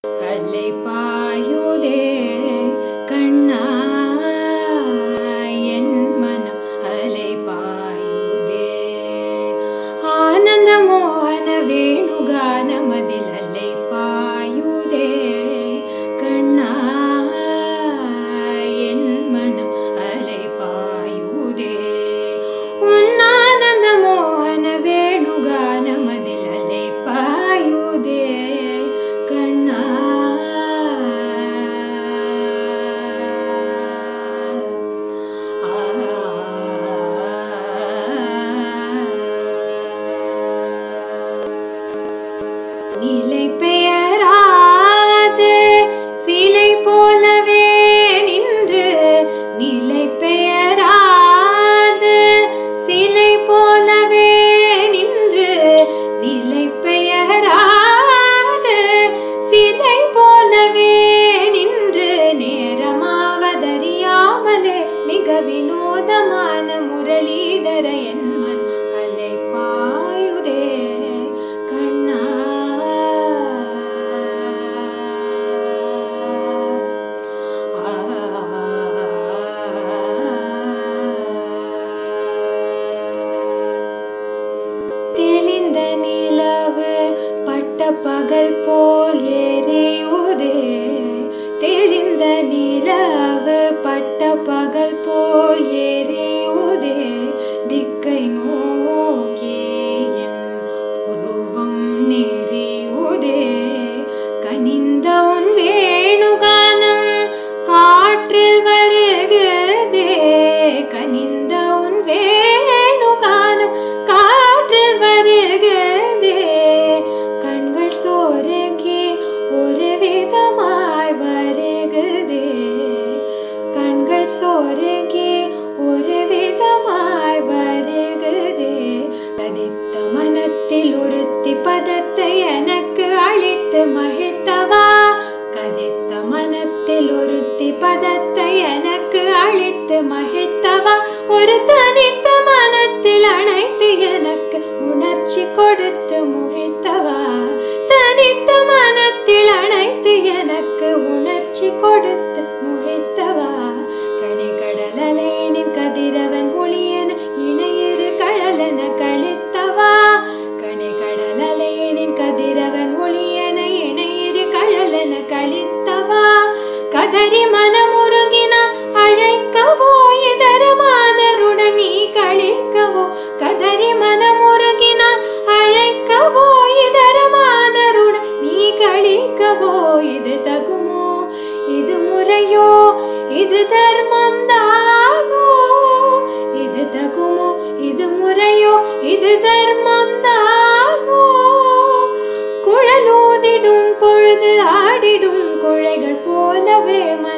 அலை பாயுதே கண்ணா என் மனம் அலை பாயுதே ஆனந்த மோகன வேணுகானமதில் அலை பாயுதே கண்ணா என் மனம் அலை பாயுதே உன்னானந்த மோகன வேணுகானமதில் அலை பாயுதே கண்ணா நிலை பெயராது சிலை போலவே நின்று நிலை பெயராது சிலை போலவே நின்று நிலை பெயராது சிலை போலவே நின்று நேரமாவதறியாமலே மிக வினோதமான முரளிதர என் மன் அலை பாயுதே கண்ணா தெளிந்த நிலவு பட்ட பகல் போல் எரியுதே தெளிந்த நிலவு பட்ட பகல் போல் எரியுதே திக்கை நோக்கி என் உருவம் நெறியுதே கனிந்த உன் வேணுகானம் காற்றில் வருகுதே கனிந்த உன் வேணுகானம் காற்றில் வருகுதே கண்கள் சோருகி ஒரு விதமாய் வருகுதே கண்கள் சோருகி ஒரு விதமாய் வருகுதே கதித்த மனத்தில் ஒருத்தி பதத்தை எனக்கு அழித்து மகிழ்த்தவா கதித்த மனத்தில் ஒருத்தி பதத்தை எனக்கு அழித்து மகிழ்த்தவா ஒரு தனித்த மனத்தில் அணைத்து எனக்கு உணர்ச்சி கொடுத்து முழித்தவா தனித்த மனத்தில் அணைத்து எனக்கு உணர்ச்சி கொடுத்து முழித்தவா கணி கடலலேனின் கதிரவன் ஒளியன இணையிரு கழலன கழித்தவா கணி கடலலேனின் கதிரவன் ஒளியன இணையிரு கழலன கழித்தவா கதறி மனமுருகினான் அழைக்கவோ இதர மாதருடன் நீ கழிக்கவோ கதறி மனமுருகினான் அழைக்கவோ இதர மாதருடன் நீ கழிக்கவோ இது தகுமோ இது முறையோ இது தர்மம் தானோ இது தகுமோ இது முறையோ இது தர்மம் தானோ குழலூதிடும் பொழுது ஆடிடும் குழைகள் போலவே மன